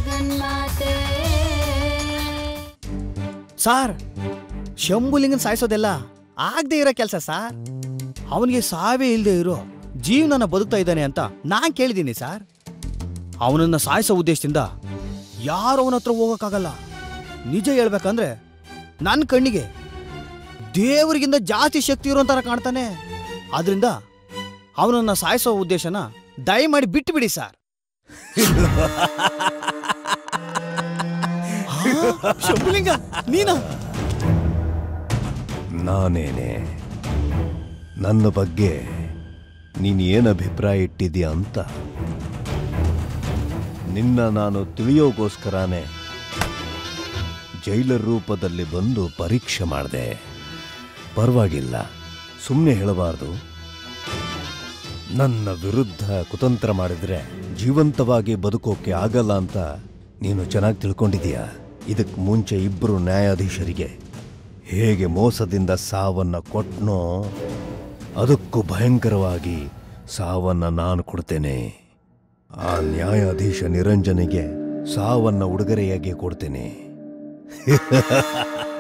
ಜಗನ್ಮಾತೆ ಸಾರ್ ಶಂಭುಲಿಂಗನ್ ಸಾಯಿಸೋದೆಲ್ಲ ಆಗದೆ ಇರೋ ಕೆಲಸ ಸಾರ್ ಅವನಿಗೆ ಸಾವೇ ಇಲ್ಲದೆ ಇರೋ ಜೀವನನ ಬದುಕ್ತಾ ಇದ್ದಾನೆ ಅಂತ ನಾನ್ ಕೇಳಿದ್ದೀನಿ ಸರ್ ಅವನನ್ನ ಸಾಯಿಸೋ ಉದ್ದೇಶದಿಂದ ಯಾರು ಅವನ ಹತ್ರ ಹೋಗೋಕ್ಕಾಗಲ್ಲ ನಿಜ ಹೇಳ್ಬೇಕಂದ್ರೆ ನನ್ನ ಕಣ್ಣಿಗೆ ದೇವರಿಗಿಂತ ಜಾಸ್ತಿ ಶಕ್ತಿ ಇರೋ ಥರ ಕಾಣ್ತಾನೆ ಆದ್ರಿಂದ ಅವನನ್ನ ಸಾಯಿಸೋ ಉದ್ದೇಶನ ದಯಮಾಡಿ ಬಿಟ್ಟು ಬಿಡಿ ಸರ್ ಶಂಭುಲಿಂಗ ನೀನಾ ನಾನೇನೆ ನನ್ನ ಬಗ್ಗೆ ನೀನು ಏನು ಅಭಿಪ್ರಾಯ ಇಟ್ಟಿದ್ಯಾ ಅಂತ ನಿನ್ನ ನಾನು ತಿಳಿಯೋಗೋಸ್ಕರನೇ ಜೈಲರ್ ರೂಪದಲ್ಲಿ ಬಂದು ಪರೀಕ್ಷೆ ಮಾಡಿದೆ ಪರವಾಗಿಲ್ಲ ಸುಮ್ಮನೆ ಹೇಳಬಾರ್ದು ನನ್ನ ವಿರುದ್ಧ ಕುತಂತ್ರ ಮಾಡಿದ್ರೆ ಜೀವಂತವಾಗಿ ಬದುಕೋಕೆ ಆಗಲ್ಲ ಅಂತ ನೀನು ಚೆನ್ನಾಗಿ ತಿಳ್ಕೊಂಡಿದೀಯ ಇದಕ್ಕೆ ಮುಂಚೆ ಇಬ್ಬರು ನ್ಯಾಯಾಧೀಶರಿಗೆ ಹೇಗೆ ಮೋಸದಿಂದ ಸಾವನ್ನ ಕೊಟ್ನೋ ಅದಕ್ಕೂ ಭಯಂಕರವಾಗಿ ಸಾವನ್ನ ನಾನು ಕೊಡ್ತೇನೆ ಆ ನ್ಯಾಯಾಧೀಶ ನಿರಂಜನಿಗೆ ಸಾವನ್ನ ಉಡುಗೊರೆಯಾಗಿ ಕೊಡ್ತೇನೆ